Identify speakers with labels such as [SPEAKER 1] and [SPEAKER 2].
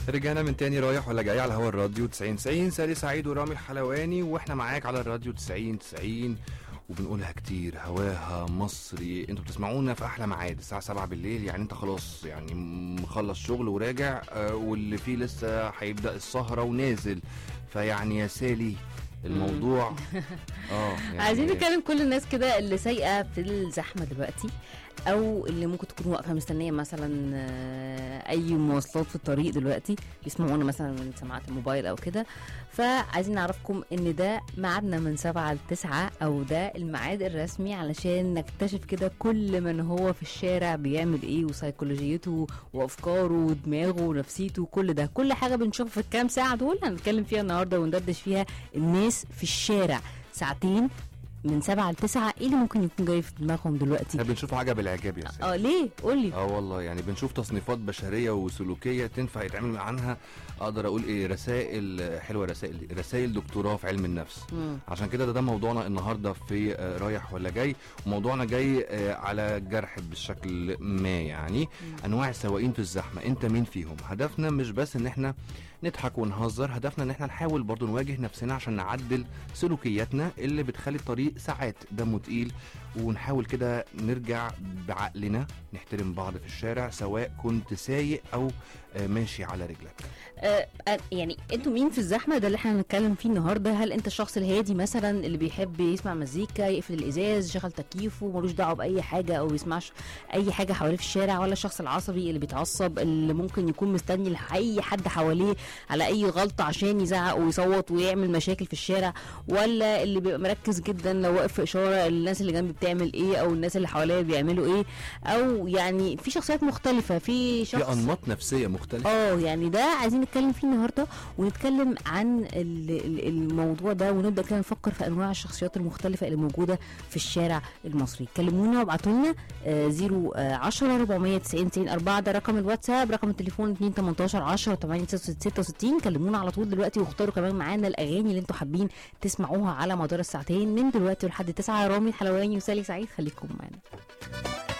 [SPEAKER 1] رجعنا من تاني رايح ولا جاي على هوا الراديو 90 90 سالي سعيد ورامي الحلواني واحنا معاك على الراديو 90 90 وبنقولها كتير هواها مصري انتوا بتسمعونا في احلى ميعاد الساعه 7 بالليل يعني انت خلاص يعني مخلص شغل وراجع آه، واللي فيه لسه هيبدا السهره ونازل فيعني يا سالي الموضوع اه يعني
[SPEAKER 2] عايزين نتكلم كل الناس كده اللي سايقه في الزحمه دلوقتي او اللي ممكن تكون واقفه مستنيه مثلا آه، اي مواصلات في الطريق دلوقتي بيسمعونا مثلا من سماعات الموبايل او كده فعايزين نعرفكم ان ده ميعادنا من سبعة لتسعة او ده الميعاد الرسمي علشان نكتشف كده كل من هو في الشارع بيعمل ايه وسيكولوجيته وافكاره ودماغه ونفسيته وكل ده كل حاجه بنشوفها في الكام ساعه دول هنتكلم فيها النهارده وندردش فيها الناس في الشارع ساعتين من سبعة لتسعة ايه اللي ممكن يكون جاي في دماغهم دلوقتي
[SPEAKER 1] احنا بنشوف حاجه بالاعجاب يا سالي
[SPEAKER 2] اه ليه قولي
[SPEAKER 1] اه والله يعني بنشوف تصنيفات بشريه وسلوكيه تنفع يتعمل عنها اقدر اقول ايه رسائل حلوه رسائل رسائل دكتوراه في علم النفس
[SPEAKER 2] مم.
[SPEAKER 1] عشان كده ده, ده موضوعنا النهارده في آه، رايح ولا جاي وموضوعنا جاي آه، على جرح بشكل ما يعني انواع السواقين في الزحمه انت مين فيهم هدفنا مش بس ان احنا نضحك ونهزر هدفنا ان احنا نحاول برضو نواجه نفسنا عشان نعدل سلوكياتنا اللي بتخلي الطريق ساعات دمه تقيل ونحاول كده نرجع بعقلنا نحترم بعض في الشارع سواء كنت سايق او آه، ماشي على رجلك
[SPEAKER 2] آه آه، يعني انتوا مين في الزحمه ده اللي احنا هنتكلم فيه النهارده هل انت الشخص الهادي مثلا اللي بيحب يسمع مزيكا يقفل الازاز يشغل تكييفه ملوش دعوه باي حاجه او يسمعش اي حاجه حواليه في الشارع ولا الشخص العصبي اللي بيتعصب اللي ممكن يكون مستني لح- اي حد حواليه على اي غلطه عشان يزعق ويصوت ويعمل مشاكل في الشارع ولا اللي بيبقى مركز جدا لو واقف في اشاره الناس اللي جنبي بتعمل ايه او الناس اللي حواليا بيعملوا ايه او يعني في شخصيات مختلفه في شخص
[SPEAKER 1] في انماط نفسيه مختلفه
[SPEAKER 2] اه يعني ده عايزين نتكلم فيه النهارده ونتكلم عن ال- ال- الموضوع ده ونبدا كده نفكر في انواع الشخصيات المختلفه اللي موجوده في الشارع المصري كلمونا وابعتوا لنا 010 490 90 4 ده رقم الواتساب رقم التليفون 2 18 10 8 66 كلمونا على طول دلوقتي واختاروا كمان معانا الاغاني اللي انتوا حابين تسمعوها على مدار الساعتين من دلوقتي لحد 9 رامي الحلواني وسالي سعيد خليكم معانا